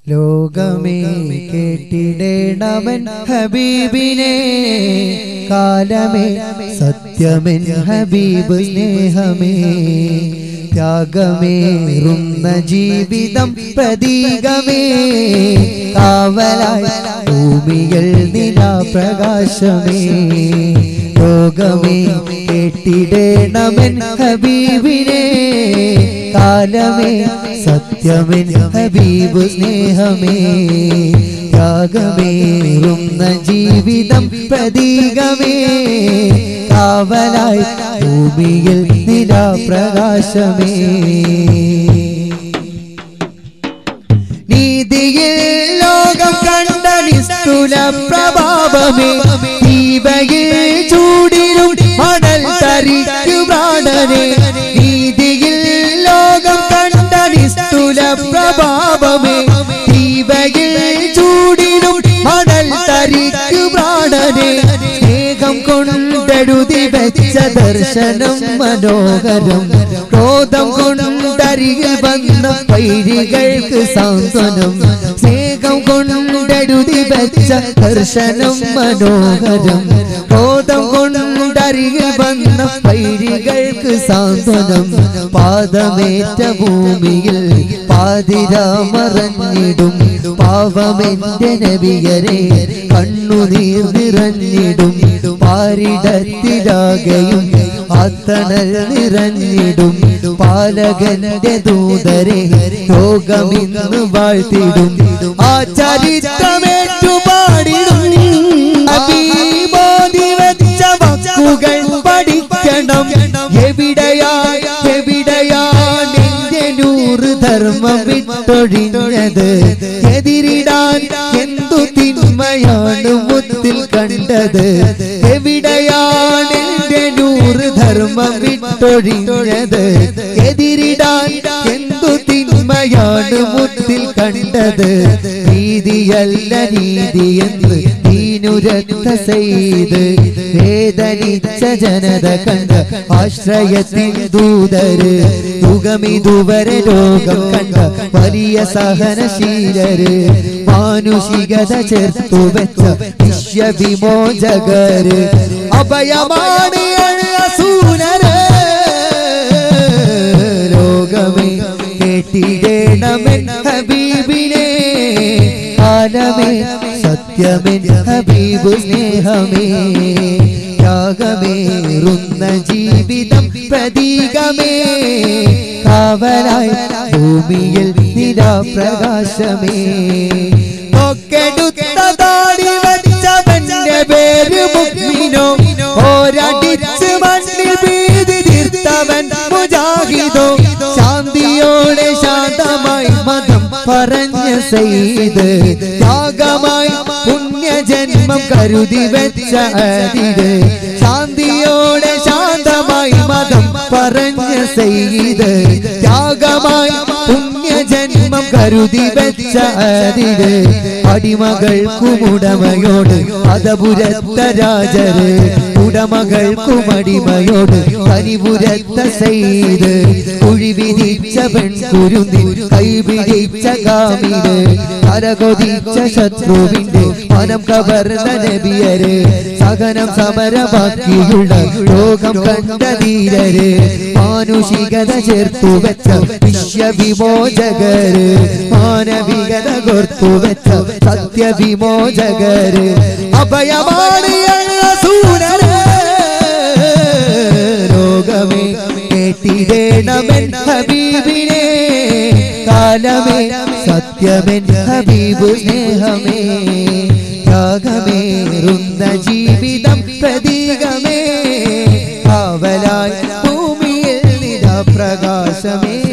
ലോകമേ കേട്ടിടേണവൻ ഹബീബിനെ കാലമേ സത്യമെൻ ഹബീബ് സ്നേഹമേ ത്യാഗമേറുന്ന ജീവിതം പ്രതീകമേ കാവലായി ഭൂമിയിൽ നിലാപ്രകാശമേ ലോകമേ കേട്ടിടേണമൻ ഹബീബിനെ കാലമേ സത്യമെൻ ഹബീബ് സ്നേഹമേ ത്യാഗമേറുന്ന ജീവിതം പ്രതീകമേ കാവലായി ഭൂമിയിൽ നിലാപ്രകാശമേ നീതിയിൽ ലോകം കണ്ട നിസ്തുല പ്രഭാവമേ ദീപയിൽ ചൂടിലും മണൽ തരിക്കു പ്രാണനെ നീതിയിൽ ലോകം കണ്ട നിസ്തുല പ്രഭാവമേ ദീപയിൽ ചൂടിലും മണൽ തരിക്കു പ്രാണനെ സ്നേഹം കൊണ്ടെഴുതി വെച്ച ദർശനം മനോഹരം ക്രോധം കൊണ്ടരികിൽ വന്ന പൈരികൾക്ക് സാന്ത്വനം സ്നേഹം കൊണ്ടെഴുതി വെച്ച ദർശനം മനോഹരം ക്രോധം കൊണ്ടരികിൽ വന്ന പൈരികൾക്ക് സാന്ത്വനം പാദമേറ്റ ഭൂമിയിൽ പാതിരാമറഞ്ഞിടും പാവമെന്റെ നബിയരെ കണ്ണുനീർ നിറഞ്ഞിടും പാരിടത്തിലാകയും ആത്തണൽ നിറഞ്ഞിടും പാലകന്റെ ദൂതരെ ലോകമിന്ന് വാഴ്ത്തിടും ആ ചരിത്രമേറ്റു പാടിടും അബീബോധി വെച്ച വാക്കുകൾ പഠിക്കണം എവിടെയാ എവിടെയാണ് എന്റെ നൂറ് ധർമ്മം വിട്ടൊഴിഞ്ഞത് എതിരിടാൻ എന്തു തിന്മയാണ് മുത്തിൽ കണ്ടത് എവിടെയാണ് എന്റെ നൂറ് ധർമ്മം വിട്ടൊഴിഞ്ഞത് എതിരിടാൻ എന്തു തിന്മയാണ് മുത്തിൽ കണ്ടത് നീതിയല്ല നീതി എന്ന് ദീനുരത്ത ചെയ്ത് വേദനിച്ച ജനത കണ്ട ആശ്രയത്തിൻ ദൂതര് യുഗമിതുവരെ ലോകം കണ്ട വലിയ സഹനശീലര് മാനുഷികത ചേർത്തു വെച്ച വിശ്വവിമോചകര് അഭയമാണ് അസൂനര് ലോകമേ കേട്ടിടേണമെൻ ഹബീബിനെ കാലമേ സത്യമെൻ ഹബീബ് സ്നേഹമേ ത്യാഗമേറുന്ന ജീവിതം പ്രതീകമേ കാവലായി ഭൂമിയിൽ നിലാപ്രകാശമേ ഒക്കെടുത്ത താടി വച്ചവന്റെ പേര് മുഗ്മിനോ ഓരടിച്ച് മണ്ണിൽ ഭീതി തീർത്തവൻ മുജാഹിദോ ശാന്തിയോടെ ശാന്തമായി മതം പറഞ്ഞ സെയ്ത് ത്യാഗമായി പുണ്യജന്മം കരുതി വെച്ച അതിര് ശാന്തിയോടെ ശാന്തമായി മതം പറഞ്ഞ സെയ്ത് ത്യാഗമായി പുണ്യജന്മം കരുതി വെച്ച അതിര് അടിമകൾക്കുമുടമയോട് അതപുരത്ത രാജര് ഉടമകൾക്കും അടിമയോട് കനിപുരത്ത സെയ്ത് കുഴിവിരിച്ച പെൺകുരുന്നി കൈപിടിച്ച കാമിന് കരകൊതിച്ച ശത്രുവിന്റെ മനം കവർന്ന നബിയര് സഹനം സമരമാക്കിയുള്ള ലോകം കണ്ട ധീരര് മാനുഷികത ചേർത്തു വെച്ച വിശ്വവിമോചകര് മാനവികത കോർത്തു വെച്ച സത്യവിമോചകര് അഭയമാണ് സൂരര് ലോകമേ കേട്ടിടേണമെൻ ഹബീബിനെ കാലമേ സത്യമെൻ ഹബീബ് സ്നേഹമേ ത്യാഗമേറുന്ന ജീവിതം പ്രതീകമേ കാവലായി ഭൂമിയിൽ നിരാ പ്രകാശമേ